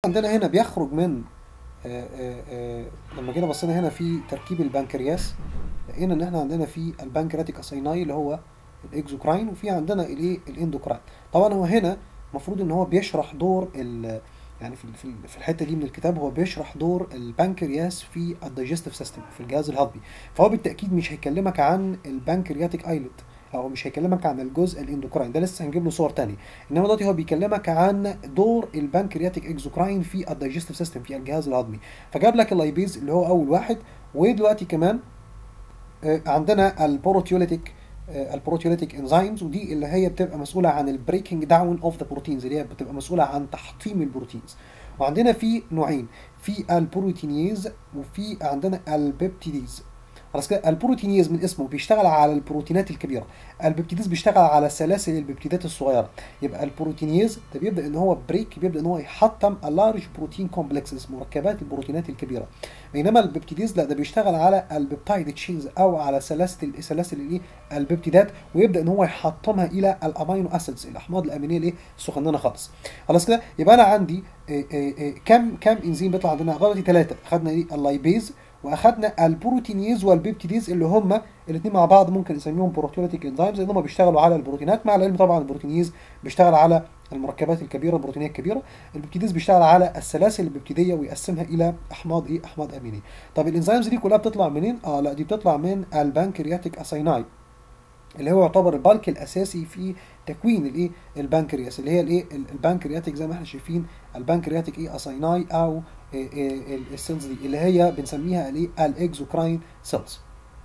عندنا هنا بيخرج من آه، آه، آه، لما جينا بصينا هنا في تركيب البنكرياس لقينا ان احنا عندنا في البنكرياتيك اسايناي اللي هو الاكزوكراين وفي عندنا الايه الاندوكراين طبعا هو هنا المفروض ان هو بيشرح دور ال يعني في في في الحته دي من الكتاب هو بيشرح دور البنكرياس في الدايجستيف سيستم في الجهاز الهضمي فهو بالتاكيد مش هيكلمك عن البنكرياتيك ايلت او مش هيكلمك عن الجزء الاندوكراين ده لسه هنجيب له صور تانية انما دلوقتي هو بيكلمك عن دور البنكرياتيك اكزوكراين في الدايجستيف سيستم في الجهاز الهضمي فجاب لك اللايبيز اللي هو اول واحد ودلوقتي كمان آه، عندنا البروتيوليتيك البروتيوليتيك انزيمز ودي اللي هي بتبقى مسؤوله عن البريكنج داون اوف ذا بروتينز اللي هي بتبقى مسؤوله عن تحطيم البروتينز وعندنا في نوعين في البروتينيز وفي عندنا البيبتيديز خلاص كده البروتينيز من اسمه بيشتغل على البروتينات الكبيره البيبتيديز بيشتغل على سلاسل البيبتيدات الصغيره يبقى البروتينيز ده بيبدا ان هو بريك بيبدا ان هو يحطم اللارج بروتين كومبلكسز مركبات البروتينات الكبيره بينما البيبتيديز لا ده بيشتغل على البيبتايد تشينز او على سلاسل سلاسل الايه البيبتيدات ويبدا ان هو يحطمها الى الامينو اسيدز الاحماض الامينيه الايه السخنانه خالص خلاص كده يبقى انا عندي إيه إيه إيه كم كم انزيم بيطلع عندنا غلطي ثلاثه خدنا ايه اللايبيز واخدنا البروتينيز والبيبتيديز اللي هم الاثنين مع بعض ممكن نسميهم بروتيوليتيك انزيمز لان هم بيشتغلوا على البروتينات مع العلم طبعا البروتينيز بيشتغل على المركبات الكبيره البروتينيه الكبيره البيبتيديز بيشتغل على السلاسل البيبتيديه ويقسمها الى احماض ايه احماض امينيه طب الانزيمز دي كلها بتطلع منين اه لا دي بتطلع من البنكرياتيك اسايناي اللي هو يعتبر البالك الاساسي في تكوين الايه البنكرياس اللي هي الايه البنكرياتيك زي ما احنا شايفين البنكرياتيك ايه اسايناي او إيه إيه السيلز دي اللي هي بنسميها الايه الاكزوكراين سيلز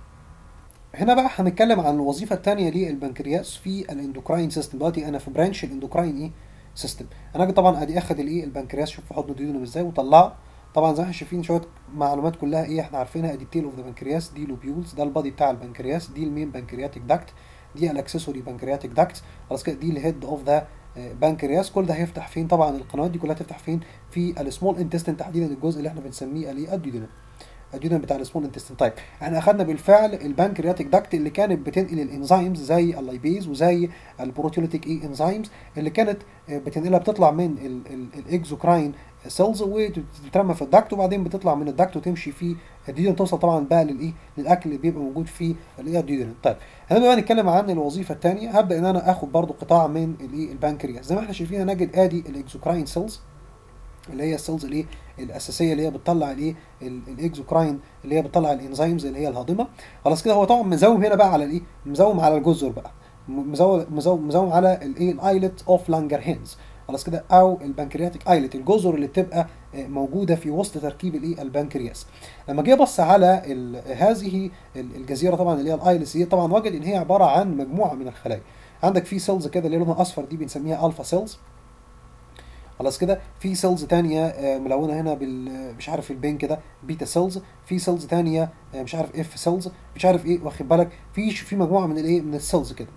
هنا بقى هنتكلم عن الوظيفه الثانيه للبنكرياس في الاندوكراين سيستم دلوقتي انا في برانش الاندوكراين ايه سيستم انا أجي طبعا ادي اخد الايه البنكرياس شوف في حضنه ديودنم ازاي وطلعه طبعا زي ما احنا شايفين شويه معلومات كلها ايه احنا عارفينها ادي تيل اوف ذا بنكرياس دي لوبيولز ده البادي بتاع البنكرياس دي المين بنكرياتيك داكت دي الاكسسوري بنكرياتيك داكت خلاص كده دي الهيد اوف ذا بنكرياس كل ده هيفتح فين طبعا القنوات دي كلها تفتح فين في السمول انتستين تحديدا الجزء اللي احنا بنسميه الايه الديودنم الديودنم بتاع السمول انتستين طيب احنا اخدنا بالفعل البنكرياتيك داكت اللي كانت بتنقل الانزيمز زي اللايبيز وزي البروتيوليتيك اي انزيمز اللي كانت بتنقلها بتطلع من الاكزوكراين سيلز وتترمى في الدكت وبعدين بتطلع من الدكت وتمشي في الديودنم توصل طبعا بقى للايه للاكل اللي بيبقى موجود في الايه الديودنم طيب هنبدا بقى نتكلم عن الوظيفه الثانيه هبدا ان انا اخد برضو قطاع من الايه البنكرياس زي ما احنا شايفين نجد ادي الاكزوكراين سيلز اللي هي السيلز الايه الاساسيه اللي هي بتطلع الايه الاكزوكراين اللي هي بتطلع الانزيمز اللي هي الهاضمه خلاص كده هو طبعا مزوم هنا بقى على الايه مزوم على الجزر بقى مزوم مزوم, مزوم على الايه الايلت اوف لانجرهانز خلاص كده او البنكرياتيك ايلت الجزر اللي بتبقى موجوده في وسط تركيب الايه البنكرياس لما جه بص على هذه الجزيره طبعا اللي هي الايلتس دي طبعا وجد ان هي عباره عن مجموعه من الخلايا عندك في سيلز كده اللي لونها اصفر دي بنسميها الفا سيلز خلاص كده في سيلز تانية ملونه هنا بال مش عارف البين كده بيتا سيلز في سيلز تانية مش عارف اف سيلز مش عارف ايه واخد بالك في في مجموعه من الايه من السيلز كده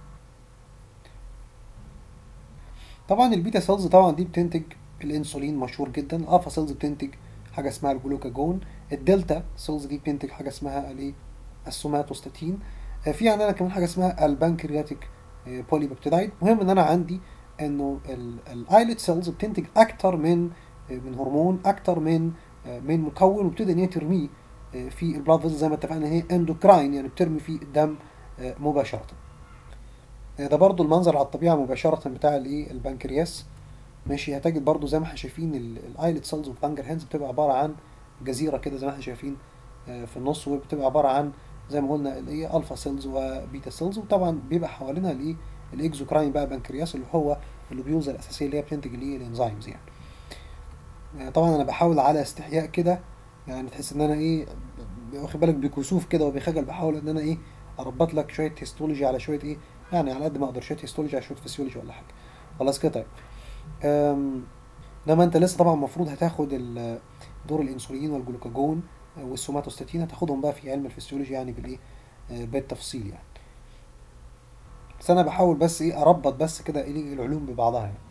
طبعا البيتا سيلز طبعا دي بتنتج الانسولين مشهور جدا الالفا سيلز بتنتج حاجه اسمها الجلوكاجون الدلتا سيلز دي بتنتج حاجه اسمها الايه السوماتوستاتين في عندنا كمان حاجه اسمها البنكرياتيك بوليبيبتيدايد المهم ان انا عندي انه الايلت سيلز بتنتج اكتر من من هرمون اكتر من من مكون وبتبدا ان هي ترميه في البلاد فيزل زي ما اتفقنا هي اندوكراين يعني بترمي في الدم مباشره ده برضو المنظر على الطبيعه مباشره بتاع الايه البنكرياس ماشي هتجد برضو زي ما احنا شايفين الايلت سيلز والبانجر هانز بتبقى عباره عن جزيره كده زي ما احنا شايفين في النص وبتبقى عباره عن زي ما قلنا الايه الفا سيلز وبيتا سيلز وطبعا بيبقى حوالينها الايه الاكزوكراين بقى بنكرياس اللي هو اللوبيولز الاساسيه اللي هي بتنتج الايه الانزيمز يعني طبعا انا بحاول على استحياء كده يعني تحس ان انا ايه واخد بالك بكسوف كده وبخجل بحاول ان انا ايه اربط لك شويه هيستولوجي على شويه ايه يعني على قد ما اقدر شويه هيستولوجي على شويه فسيولوجي ولا حاجه خلاص كده طيب انما انت لسه طبعا المفروض هتاخد دور الانسولين والجلوكاجون والسوماتوستاتين هتاخدهم بقى في علم الفسيولوجي يعني بالايه بالتفصيل يعني بس انا بحاول بس ايه اربط بس كده ايه العلوم ببعضها يعني